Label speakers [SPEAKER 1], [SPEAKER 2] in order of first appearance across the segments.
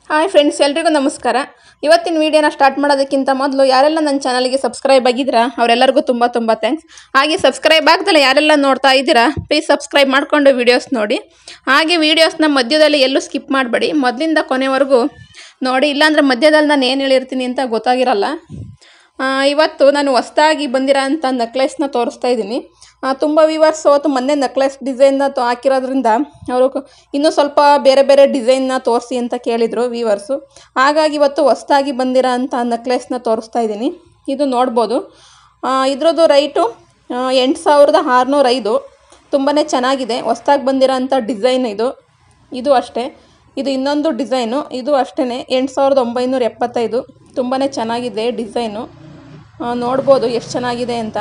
[SPEAKER 1] hi friends ಎಲ್ರಿಗೂ ನಮಸ್ಕಾರ ಇವತ್ತಿನ ವಿಡಿಯೋನ ಸ್ಟಾರ್ಟ್ ಮಾಡೋದಕ್ಕಿಂತ ಮೊದಲು ಯಾರೆಲ್ಲ ನನ್ನ ಚಾನಲ್ಗೆ ಸಬ್ಸ್ಕ್ರೈಬ್ ಆಗಿದ್ದೀರಾ ಅವರೆಲ್ಲರಿಗೂ ತುಂಬ ತುಂಬ ಥ್ಯಾಂಕ್ಸ್ ಹಾಗೆ ಸಬ್ಸ್ಕ್ರೈಬ್ ಆಗ್ದಲ್ಲ ಯಾರೆಲ್ಲ ನೋಡ್ತಾ ಇದ್ದೀರಾ ಪ್ಲೀಸ್ ಸಬ್ಸ್ಕ್ರೈಬ್ ಮಾಡಿಕೊಂಡು ವೀಡಿಯೋಸ್ ನೋಡಿ ಹಾಗೆ ವೀಡಿಯೋಸ್ನ ಮಧ್ಯದಲ್ಲಿ ಎಲ್ಲೂ ಸ್ಕಿಪ್ ಮಾಡಬೇಡಿ ಮೊದಲಿಂದ ಕೊನೆವರೆಗೂ ನೋಡಿ ಇಲ್ಲಾಂದರೆ ಮಧ್ಯದಲ್ಲಿ ನಾನು ಏನು ಹೇಳಿರ್ತೀನಿ ಅಂತ ಗೊತ್ತಾಗಿರಲ್ಲ ಆ, ಇವತ್ತು ನಾನು ಹೊಸ್ದಾಗಿ ಬಂದಿರೋ ಅಂಥ ನೆಕ್ಲೆಸ್ನ ತೋರಿಸ್ತಾ ಇದ್ದೀನಿ ತುಂಬ ವಿವರ್ಸ್ ಅವತ್ತು ಮೊನ್ನೆ ನೆಕ್ಲೆಸ್ ಡಿಸೈನ್ನ ತೊ ಹಾಕಿರೋದ್ರಿಂದ ಅವರು ಕ- ಇನ್ನೂ ಸ್ವಲ್ಪ ಬೇರೆ ಬೇರೆ ಡಿಸೈನ್ನ ತೋರಿಸಿ ಅಂತ ಕೇಳಿದರು ವೀವರ್ಸು ಹಾಗಾಗಿ ಇವತ್ತು ಹೊಸ್ದಾಗಿ ಬಂದಿರೋ ಅಂಥ ನೆಕ್ಲೆಸ್ನ ತೋರಿಸ್ತಾ ಇದ್ದೀನಿ ಇದು ನೋಡ್ಬೋದು ಆ, ಇದ್ರದ್ದು ರೈಟು ಎಂಟು ಸಾವಿರದ ಆರುನೂರ ಐದು ತುಂಬಾ ಚೆನ್ನಾಗಿದೆ ಹೊಸ್ದಾಗಿ ಬಂದಿರೋ ಅಂಥ ಡಿಸೈನ್ ಇದು ಇದು ಅಷ್ಟೇ ಇದು ಇನ್ನೊಂದು ಡಿಸೈನು ಇದು ಅಷ್ಟೇ ಎಂಟು ಸಾವಿರದ ಒಂಬೈನೂರ ಎಪ್ಪತ್ತೈದು ತುಂಬಾ ಚೆನ್ನಾಗಿದೆ ಡಿಸೈನು ಆ, ನೋಡ್ಬೋದು ಎಷ್ಟು ಚೆನ್ನಾಗಿದೆ ಅಂತ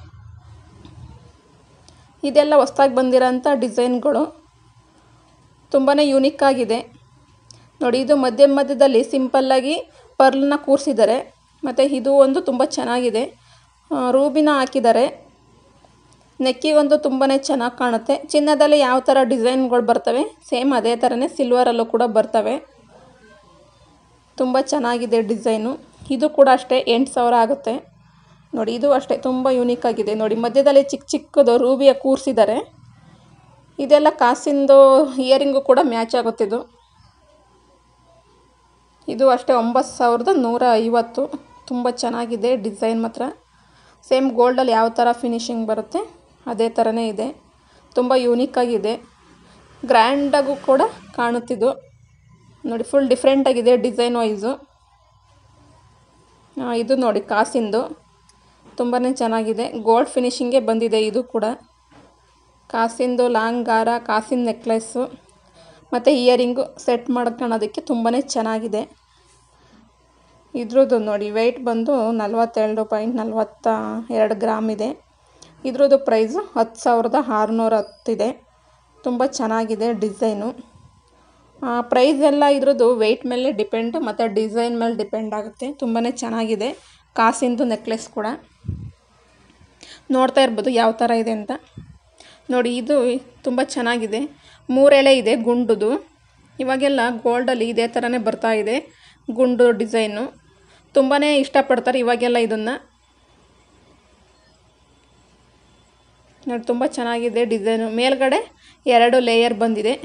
[SPEAKER 1] ಇದೆಲ್ಲ ಹೊಸ್ದಾಗಿ ಬಂದಿರೋಂಥ ಡಿಸೈನ್ಗಳು ತುಂಬಾ ಯೂನಿಕ್ ಆಗಿದೆ ನೋಡಿ ಇದು ಮಧ್ಯ ಮಧ್ಯದಲ್ಲಿ ಸಿಂಪಲ್ಲಾಗಿ ಪರ್ಲ್ನ ಕೂರಿಸಿದ್ದಾರೆ ಮತ್ತು ಇದು ಒಂದು ತುಂಬ ಚೆನ್ನಾಗಿದೆ ಆ, ರೂಬಿನ ಹಾಕಿದ್ದಾರೆ ನೆಕ್ಕಿಗೊಂದು ತುಂಬಾ ಚೆನ್ನಾಗಿ ಕಾಣುತ್ತೆ ಚಿನ್ನದಲ್ಲಿ ಯಾವ ಥರ ಡಿಸೈನ್ಗಳು ಬರ್ತವೆ ಸೇಮ್ ಅದೇ ಥರನೇ ಸಿಲ್ವರಲ್ಲೂ ಕೂಡ ಬರ್ತವೆ ತುಂಬ ಚೆನ್ನಾಗಿದೆ ಡಿಸೈನು ಇದು ಕೂಡ ಅಷ್ಟೇ ಎಂಟು ಸಾವಿರ ಆಗುತ್ತೆ ನೋಡಿ ಇದು ಅಷ್ಟೇ ತುಂಬ ಯೂನಿಕ್ ಆಗಿದೆ ನೋಡಿ ಮಧ್ಯದಲ್ಲಿ ಚಿಕ್ಕ ಚಿಕ್ಕದು ರೂಬಿಯ ಕೂರಿಸಿದ್ದಾರೆ ಇದೆಲ್ಲ ಕಾಸಿಂದು ಇಯರಿಂಗು ಕೂಡ ಮ್ಯಾಚ್ ಆಗುತ್ತಿದ್ದು ಇದು ಅಷ್ಟೇ ಒಂಬತ್ತು ಸಾವಿರದ ನೂರ ಐವತ್ತು ತುಂಬ ಚೆನ್ನಾಗಿದೆ ಡಿಸೈನ್ ಮಾತ್ರ ಸೇಮ್ ಗೋಲ್ಡಲ್ಲಿ ಯಾವ ಥರ ಫಿನಿಶಿಂಗ್ ಬರುತ್ತೆ ಅದೇ ಥರನೇ ಇದೆ ತುಂಬ ಯೂನಿಕ್ ಆಗಿದೆ ಗ್ರ್ಯಾಂಡಾಗೂ ಕೂಡ ಕಾಣುತ್ತಿದ್ದು ನೋಡಿ ಫುಲ್ ಡಿಫ್ರೆಂಟಾಗಿದೆ ಡಿಸೈನ್ ವೈಸು ಇದು ನೋಡಿ ಕಾಸಿಂದು ತುಂಬಾ ಚೆನ್ನಾಗಿದೆ ಗೋಲ್ಡ್ ಫಿನಿಶಿಂಗೇ ಬಂದಿದೆ ಇದು ಕೂಡ ಕಾಸಿಂದು ಲಾಂಗ್ ಹಾರ ಕಾಸಿನ ನೆಕ್ಲೆಸ್ಸು ಮತ್ತು ಇಯರಿಂಗು ಸೆಟ್ ಮಾಡ್ಕೊಳ್ಳೋದಕ್ಕೆ ತುಂಬಾ ಚೆನ್ನಾಗಿದೆ ಇದ್ರದ್ದು ನೋಡಿ ವೆಯ್ಟ್ ಬಂದು ನಲ್ವತ್ತೆರಡು ಪಾಯಿಂಟ್ ನಲ್ವತ್ತ ಎರಡು ಗ್ರಾಮ್ ಇದೆ ಇದ್ರದ್ದು ಪ್ರೈಸು ಹತ್ತು ಸಾವಿರದ ಆರುನೂರ ಹತ್ತಿದೆ ತುಂಬ ಚೆನ್ನಾಗಿದೆ ಡಿಸೈನು ಪ್ರೈಸ್ ಎಲ್ಲ ಇದ್ರದ್ದು ವೆಯ್ಟ್ ಮೇಲೆ ಡಿಪೆಂಡ್ ಮತ್ತು ಡಿಸೈನ್ ಮೇಲೆ ಡಿಪೆಂಡ್ ಆಗುತ್ತೆ ತುಂಬಾ ಚೆನ್ನಾಗಿದೆ ಕಾಸಿಂದು ನೆಕ್ಲೆಸ್ ಕೂಡ ನೋಡ್ತಾ ಇರ್ಬೋದು ಯಾವ ಥರ ಇದೆ ಅಂತ ನೋಡಿ ಇದು ತುಂಬ ಚೆನ್ನಾಗಿದೆ ಮೂರೆಳೆ ಇದೆ ಗುಂಡುದು ಇವಾಗೆಲ್ಲ ಗೋಲ್ಡಲ್ಲಿ ಇದೇ ಥರನೇ ಬರ್ತಾ ಇದೆ ಗುಂಡು ಡಿಸೈನು ತುಂಬಾ ಇಷ್ಟಪಡ್ತಾರೆ ಇವಾಗೆಲ್ಲ ಇದನ್ನು ನೋಡಿ ತುಂಬ ಚೆನ್ನಾಗಿದೆ ಡಿಸೈನು ಮೇಲ್ಗಡೆ ಎರಡು ಲೇಯರ್ ಬಂದಿದೆ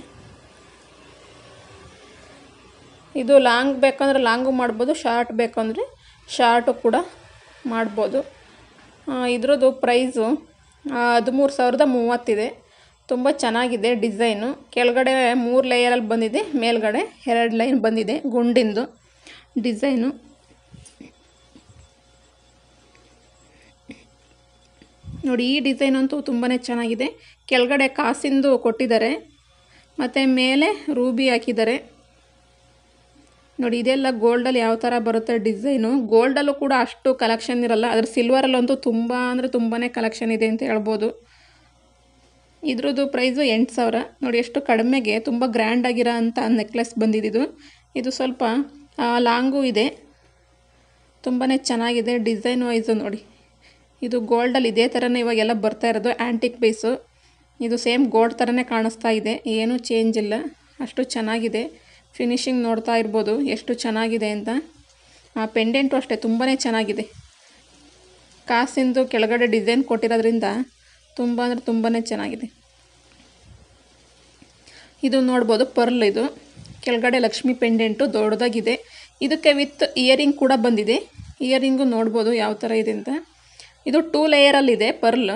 [SPEAKER 1] ಇದು ಲಾಂಗ್ ಬೇಕಂದ್ರೆ ಲಾಂಗು ಮಾಡ್ಬೋದು ಶಾರ್ಟ್ ಬೇಕಂದರೆ ಶಾರ್ಟು ಕೂಡ ಮಾಡ್ಬೋದು ಆ, ಇದ್ರದ್ದು ಪ್ರೈಸು ಹದಿಮೂರು ಸಾವಿರದ ಮೂವತ್ತಿದೆ ತುಂಬ ಚೆನ್ನಾಗಿದೆ ಡಿಸೈನು ಕೆಳಗಡೆ ಮೂರು ಲೇಯರಲ್ಲಿ ಬಂದಿದೆ ಮೇಲ್ಗಡೆ ಎರಡು ಲೈನ್ ಬಂದಿದೆ ಗುಂಡಿಂದು ಡಿಸೈನು ನೋಡಿ ಈ ಡಿಸೈನ್ ಅಂತೂ ತುಂಬಾ ಚೆನ್ನಾಗಿದೆ ಕೆಳಗಡೆ ಕಾಸಿಂದು ಕೊಟ್ಟಿದ್ದಾರೆ ಮತ್ತು ಮೇಲೆ ರೂಬಿ ಹಾಕಿದ್ದಾರೆ ನೋಡಿ ಇದೆಲ್ಲ ಗೋಲ್ಡಲ್ಲಿ ಯಾವ ಥರ ಬರುತ್ತೆ ಡಿಸೈನು ಗೋಲ್ಡಲ್ಲೂ ಕೂಡ ಅಷ್ಟು ಕಲೆಕ್ಷನ್ ಇರಲ್ಲ ಅದ್ರ ಸಿಲ್ವರಲ್ಲಂತೂ ತುಂಬ ಅಂದರೆ ತುಂಬಾ ಕಲೆಕ್ಷನ್ ಇದೆ ಅಂತ ಹೇಳ್ಬೋದು ಇದ್ರದ್ದು ಪ್ರೈಸು ಎಂಟು ಸಾವಿರ ನೋಡಿ ಎಷ್ಟು ಕಡಿಮೆಗೆ ತುಂಬ ಗ್ರ್ಯಾಂಡ್ ಆಗಿರೋ ಅಂಥ ನೆಕ್ಲೆಸ್ ಬಂದಿದ್ದು ಇದು ಸ್ವಲ್ಪ ಲಾಂಗೂ ಇದೆ ತುಂಬಾ ಚೆನ್ನಾಗಿದೆ ಡಿಸೈನ್ ವೈಸು ನೋಡಿ ಇದು ಗೋಲ್ಡಲ್ಲಿ ಇದೇ ಥರನೇ ಇವಾಗೆಲ್ಲ ಬರ್ತಾ ಇರೋದು ಆ್ಯಂಟಿಕ್ ಪೀಸು ಇದು ಸೇಮ್ ಗೋಲ್ಡ್ ಥರನೇ ಕಾಣಿಸ್ತಾ ಇದೆ ಏನೂ ಚೇಂಜ್ ಇಲ್ಲ ಅಷ್ಟು ಚೆನ್ನಾಗಿದೆ ಫಿನಿಶಿಂಗ್ ನೋಡ್ತಾ ಇರ್ಬೋದು ಎಷ್ಟು ಚೆನ್ನಾಗಿದೆ ಅಂತ ಆ ಪೆಂಡೆಂಟು ಅಷ್ಟೇ ತುಂಬಾ ಚೆನ್ನಾಗಿದೆ ಕಾಸಿಂದು ಕೆಳಗಡೆ ಡಿಸೈನ್ ಕೊಟ್ಟಿರೋದ್ರಿಂದ ತುಂಬ ಅಂದರೆ ತುಂಬಾ ಚೆನ್ನಾಗಿದೆ ಇದು ನೋಡ್ಬೋದು ಪರ್ಲ್ ಇದು ಕೆಳಗಡೆ ಲಕ್ಷ್ಮಿ ಪೆಂಡೆಂಟು ದೊಡ್ಡದಾಗಿದೆ ಇದಕ್ಕೆ ವಿತ್ ಇಯರಿಂಗ್ ಕೂಡ ಬಂದಿದೆ ಇಯರಿಂಗು ನೋಡ್ಬೋದು ಯಾವ ಥರ ಇದೆ ಅಂತ ಇದು ಟೂ ಲೇಯರಲ್ಲಿದೆ ಪರ್ಲ್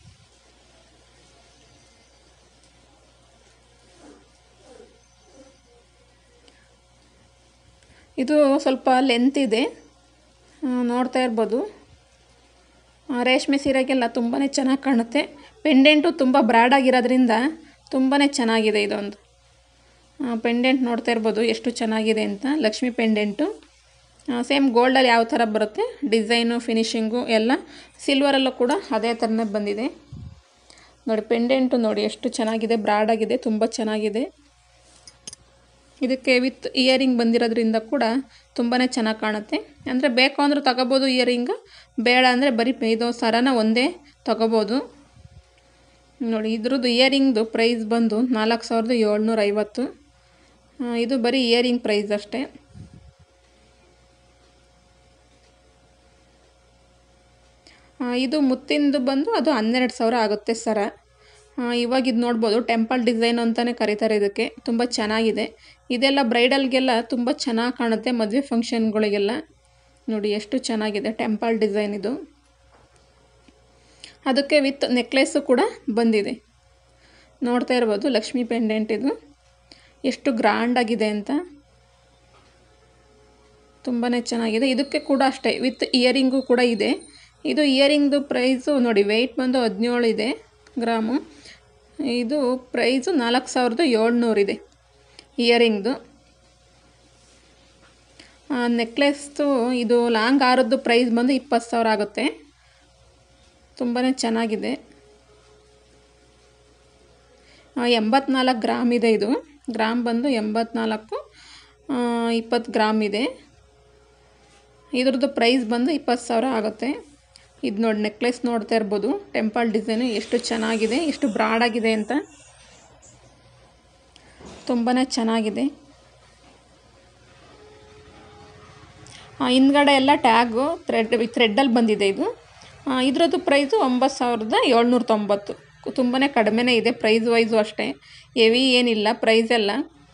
[SPEAKER 1] ಇದು ಸ್ವಲ್ಪ ಲೆಂತ್ ಇದೆ ಆ, ನೋಡ್ತಾ ಇರ್ಬೋದು ಆ, ರೇಷ್ಮೆ ಸೀರೆಗೆಲ್ಲ ತುಂಬಾ ಚೆನ್ನಾಗಿ ಕಾಣುತ್ತೆ ಪೆಂಡೆಂಟು ತುಂಬ ಬ್ರಾಡ್ ಆಗಿರೋದ್ರಿಂದ ತುಂಬಾ ಚೆನ್ನಾಗಿದೆ ಇದೊಂದು ಪೆಂಡೆಂಟ್ ನೋಡ್ತಾ ಇರ್ಬೋದು ಎಷ್ಟು ಚೆನ್ನಾಗಿದೆ ಅಂತ ಲಕ್ಷ್ಮಿ ಪೆಂಡೆಂಟು ಸೇಮ್ ಗೋಲ್ಡಲ್ಲಿ ಯಾವ ಥರ ಬರುತ್ತೆ ಡಿಸೈನು ಫಿನಿಶಿಂಗು ಎಲ್ಲ ಸಿಲ್ವರಲ್ಲೂ ಕೂಡ ಅದೇ ಥರನೇ ಬಂದಿದೆ ನೋಡಿ ಪೆಂಡೆಂಟು ನೋಡಿ ಎಷ್ಟು ಚೆನ್ನಾಗಿದೆ ಬ್ರಾಡ್ ಆಗಿದೆ ತುಂಬ ಚೆನ್ನಾಗಿದೆ ಇದಕ್ಕೆ ವಿತ್ ಇಯರಿಂಗ್ ಬಂದಿರೋದ್ರಿಂದ ಕೂಡ ತುಂಬಾ ಚೆನ್ನಾಗಿ ಕಾಣುತ್ತೆ ಅಂದರೆ ಬೇಕು ಅಂದ್ರೆ ತಗೋಬೋದು ಇಯರಿಂಗ್ ಬೇಡ ಅಂದರೆ ಬರೀ ಇದು ಸರನ ಒಂದೇ ತಗೋಬೋದು ನೋಡಿ ಇದ್ರದ್ದು ಇಯರಿಂಗ್ದು ಪ್ರೈಸ್ ಬಂದು ನಾಲ್ಕು ಸಾವಿರದ ಏಳ್ನೂರ ಐವತ್ತು ಆ, ಇದು ಬರೀ ಇಯರಿಂಗ್ ಪ್ರೈಸ್ ಅಷ್ಟೇ ಆ, ಇದು ಮುತ್ತಿಂದು ಬಂದು ಅದು ಹನ್ನೆರಡು ಸಾವಿರ ಆಗುತ್ತೆ ಸರ ಆ, ಇವಾಗ ಇದು ನೋಡ್ಬೋದು ಟೆಂಪಲ್ ಡಿಸೈನ್ ಅಂತಲೇ ಕರೀತಾರೆ ಇದಕ್ಕೆ ತುಂಬ ಚೆನ್ನಾಗಿದೆ ಇದೆಲ್ಲ ಬ್ರೈಡಲ್ಗೆಲ್ಲ ತುಂಬ ಚೆನ್ನಾಗಿ ಕಾಣುತ್ತೆ ಮದುವೆ ಫಂಕ್ಷನ್ಗಳಿಗೆಲ್ಲ ನೋಡಿ ಎಷ್ಟು ಚೆನ್ನಾಗಿದೆ ಟೆಂಪಲ್ ಡಿಸೈನ್ ಇದು ಅದಕ್ಕೆ ವಿತ್ ನೆಕ್ಲೆಸ್ಸು ಕೂಡ ಬಂದಿದೆ ನೋಡ್ತಾ ಇರ್ಬೋದು ಲಕ್ಷ್ಮಿ ಪೆಂಡೆಂಟ್ ಇದು ಎಷ್ಟು ಗ್ರ್ಯಾಂಡಾಗಿದೆ ಅಂತ ತುಂಬಾ ಚೆನ್ನಾಗಿದೆ ಇದಕ್ಕೆ ಕೂಡ ಅಷ್ಟೇ ವಿತ್ ಇಯರಿಂಗು ಕೂಡ ಇದೆ ಇದು ಇಯರಿಂಗ್ದು ಪ್ರೈಸು ನೋಡಿ ವೆಯ್ಟ್ ಬಂದು ಹದಿನೇಳು ಇದೆ ಗ್ರಾಮು ಇದು ಪ್ರೈಸು ನಾಲ್ಕು ಸಾವಿರದ ಏಳ್ನೂರಿದೆ ಇಯರಿಂಗ್ದು ನೆಕ್ಲೆಸ್ದು ಇದು ಲಾಂಗ್ ಹಾರದ್ದು ಪ್ರೈಸ್ ಬಂದು ಇಪ್ಪತ್ತು ಸಾವಿರ ಆಗುತ್ತೆ ತುಂಬಾ ಚೆನ್ನಾಗಿದೆ ಎಂಬತ್ನಾಲ್ಕು ಗ್ರಾಮ್ ಇದೆ ಇದು ಗ್ರಾಮ್ ಬಂದು ಎಂಬತ್ನಾಲ್ಕು ಇಪ್ಪತ್ತು ಗ್ರಾಮ್ ಇದೆ ಇದ್ರದ್ದು ಪ್ರೈಸ್ ಬಂದು ಇಪ್ಪತ್ತು ಸಾವಿರ ಆಗುತ್ತೆ ಇದು ನೋಡಿ ನೆಕ್ಲೆಸ್ ನೋಡ್ತಾ ಇರ್ಬೋದು ಟೆಂಪಲ್ ಡಿಸೈನು ಎಷ್ಟು ಚೆನ್ನಾಗಿದೆ ಎಷ್ಟು ಬ್ರಾಡಾಗಿದೆ ಅಂತ ತುಂಬಾ ಚೆನ್ನಾಗಿದೆ ಆ, ಹಿಂದ್ಗಡೆ ಎಲ್ಲ ಟ್ಯಾಗು ಥ್ರೆಡ್ ಥ್ರೆಡ್ಡಲ್ಲಿ ಬಂದಿದೆ ಇದು ಆ, ಇದ್ರದ್ದು ಪ್ರೈಸು ಒಂಬತ್ತು ಸಾವಿರದ ಏಳ್ನೂರ ತೊಂಬತ್ತು ತುಂಬಾ ಕಡಿಮೆನೇ ಇದೆ ಪ್ರೈಸ್ ವೈಸು ಅಷ್ಟೇ ಹೆವಿ ಏನಿಲ್ಲ ಪ್ರೈಸ್ ಎಲ್ಲ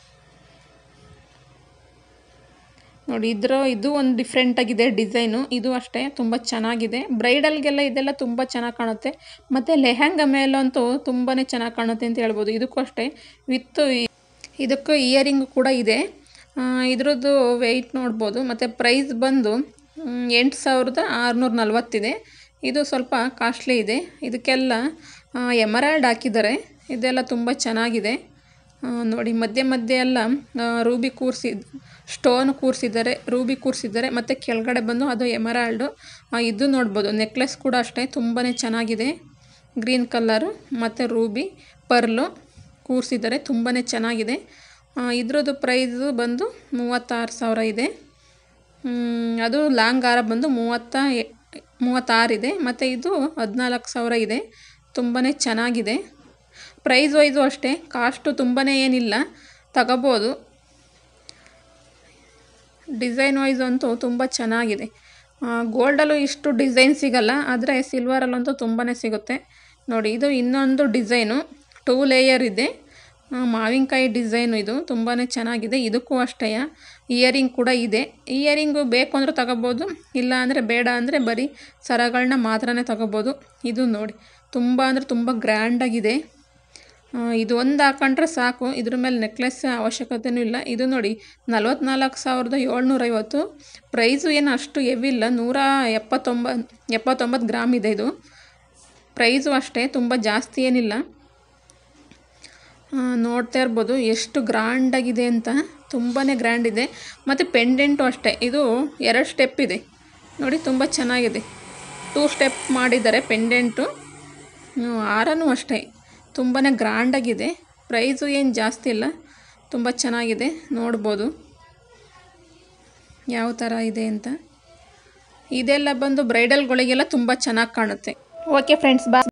[SPEAKER 1] ನೋಡಿ ಇದ್ರ ಇದು ಒಂದು ಡಿಫ್ರೆಂಟಾಗಿದೆ ಡಿಸೈನು ಇದು ಅಷ್ಟೇ ತುಂಬ ಚೆನ್ನಾಗಿದೆ ಬ್ರೈಡಲ್ಗೆಲ್ಲ ಇದೆಲ್ಲ ತುಂಬ ಚೆನ್ನಾಗಿ ಕಾಣುತ್ತೆ ಮತ್ತು ಲೆಹಂಗ ಮೇಲಂತೂ ತುಂಬಾ ಚೆನ್ನಾಗಿ ಕಾಣುತ್ತೆ ಅಂತ ಹೇಳ್ಬೋದು ಇದಕ್ಕೂ ಅಷ್ಟೇ ವಿತ್ ಇದಕ್ಕೂ ಇಯರಿಂಗ್ ಕೂಡ ಇದೆ ಆ, ಇದ್ರದ್ದು ವೆಯ್ಟ್ ನೋಡ್ಬೋದು ಮತ್ತು ಪ್ರೈಸ್ ಬಂದು ಮ್, ಎಂಟು ಸಾವಿರದ ಆರುನೂರ ನಲ್ವತ್ತಿದೆ ಇದು ಸ್ವಲ್ಪ ಕಾಸ್ಟ್ಲಿ ಇದೆ ಇದಕ್ಕೆಲ್ಲ ಎಮರಾಲ್ಡ್ ಹಾಕಿದ್ದಾರೆ ಇದೆಲ್ಲ ತುಂಬ ಚೆನ್ನಾಗಿದೆ ಆ, ನೋಡಿ ಮಧ್ಯೆ ಮಧ್ಯೆ ಎಲ್ಲ ಆ, ರೂಬಿ ಕೂರಿಸಿ ಸ್ಟೋನ್ ಕೂರಿಸಿದ್ದಾರೆ ರೂಬಿ ಕೂರಿಸಿದ್ದಾರೆ ಮತ್ತು ಕೆಳಗಡೆ ಬಂದು ಅದು ಎಮರಾಲ್ಡು ಆ, ಇದು ನೋಡ್ಬೋದು ನೆಕ್ಲೆಸ್ ಕೂಡ ಅಷ್ಟೇ ತುಂಬಾ ಚೆನ್ನಾಗಿದೆ ಗ್ರೀನ್ ಕಲ್ಲರು ಮತ್ತು ರೂಬಿ ಪರ್ಲು ಕೂರಿಸಿದ್ದಾರೆ ತುಂಬಾ ಚೆನ್ನಾಗಿದೆ ಆ, ಇದ್ರದ್ದು ಪ್ರೈಸು ಬಂದು ಮೂವತ್ತಾರು ಸಾವಿರ ಇದೆ ಮ್, ಅದು ಲಾಂಗ್ ಹಾರ ಬಂದು ಮೂವತ್ತ ಎ- ಮೂವತ್ತಾರಿದೆ ಮತ್ತು ಇದು ಹದಿನಾಲ್ಕು ಸಾವಿರ ಇದೆ ತುಂಬಾ ಚೆನ್ನಾಗಿದೆ ಪ್ರೈಸ್ ವೈಸು ಅಷ್ಟೇ ಕಾಸ್ಟು ತುಂಬಾ ಏನಿಲ್ಲ ತಗೋಬೋದು ಡಿಸೈನ್ ವೈಸ್ ಅಂತೂ ತುಂಬ ಚೆನ್ನಾಗಿದೆ ಗೋಲ್ಡಲ್ಲೂ ಇಷ್ಟು ಡಿಸೈನ್ ಸಿಗಲ್ಲ ಆದರೆ ಸಿಲ್ವರಲ್ಲಂತೂ ತುಂಬಾ ಸಿಗುತ್ತೆ ನೋಡಿ ಇದು ಇನ್ನೊಂದು ಡಿಸೈನು ಟೂ ಲೇಯರ್ ಇದೆ ಆ, ಮಾವಿನಕಾಯಿ ಡಿಸೈನು ಇದು ತುಂಬಾ ಚೆನ್ನಾಗಿದೆ ಇದಕ್ಕೂ ಅಷ್ಟೇ ಇಯರಿಂಗ್ ಕೂಡ ಇದೆ ಇಯರಿಂಗು ಬೇಕು ಅಂದರೆ ತಗೋಬೋದು ಇಲ್ಲ ಅಂದರೆ ಬೇಡ ಅಂದರೆ ಬರೀ ಸರಗಳನ್ನ ಮಾತ್ರನೇ ತಗೋಬೋದು ಇದು ನೋಡಿ ತುಂಬ ಅಂದರೆ ತುಂಬ ಗ್ರ್ಯಾಂಡಾಗಿದೆ ಆ, ಇದು ಒಂದು ಹಾಕೊಂಡ್ರೆ ಸಾಕು ಇದ್ರ ಮೇಲೆ ನೆಕ್ಲೆಸ್ ಅವಶ್ಯಕತೆಯೂ ಇಲ್ಲ ಇದು ನೋಡಿ ನಲ್ವತ್ನಾಲ್ಕು ಸಾವಿರದ ಏಳ್ನೂರೈವತ್ತು ಪ್ರೈಸು ಏನು ಅಷ್ಟು ಹೆವಿ ಇಲ್ಲ ನೂರ ಎಪ್ಪತ್ತೊಂಬತ್ತು ಎಪ್ಪತ್ತೊಂಬತ್ತು ಗ್ರಾಮ್ ಇದೆ ಇದು ಪ್ರೈಸು ಅಷ್ಟೇ ತುಂಬ ಜಾಸ್ತಿ ಏನಿಲ್ಲ ಆ, ನೋಡ್ತಾ ಇರ್ಬೋದು ಎಷ್ಟು ಗ್ರ್ಯಾಂಡಾಗಿದೆ ಅಂತ ತುಂಬಾ ಗ್ರ್ಯಾಂಡ್ ಇದೆ ಮತ್ತು ಪೆಂಡೆಂಟು ಅಷ್ಟೇ ಇದು ಎರಡು ಸ್ಟೆಪ್ ಇದೆ ನೋಡಿ ತುಂಬ ಚೆನ್ನಾಗಿದೆ ಟೂ ಸ್ಟೆಪ್ ಮಾಡಿದ್ದಾರೆ ಪೆಂಡೆಂಟು ಹ್ಮ್, ಹಾರನೂ ಅಷ್ಟೇ ತುಂಬಾ ಗ್ರ್ಯಾಂಡಾಗಿದೆ ಪ್ರೈಸು ಏನು ಜಾಸ್ತಿ ಇಲ್ಲ ತುಂಬ ಚೆನ್ನಾಗಿದೆ ನೋಡ್ಬೋದು ಯಾವ ಥರ ಇದೆ ಅಂತ ಇದೆಲ್ಲ ಬಂದು ಬ್ರೈಡಲ್ಗಳಿಗೆಲ್ಲ ತುಂಬ ಚೆನ್ನಾಗಿ ಕಾಣುತ್ತೆ ಓಕೆ ಫ್ರೆಂಡ್ಸ್ ಬಾ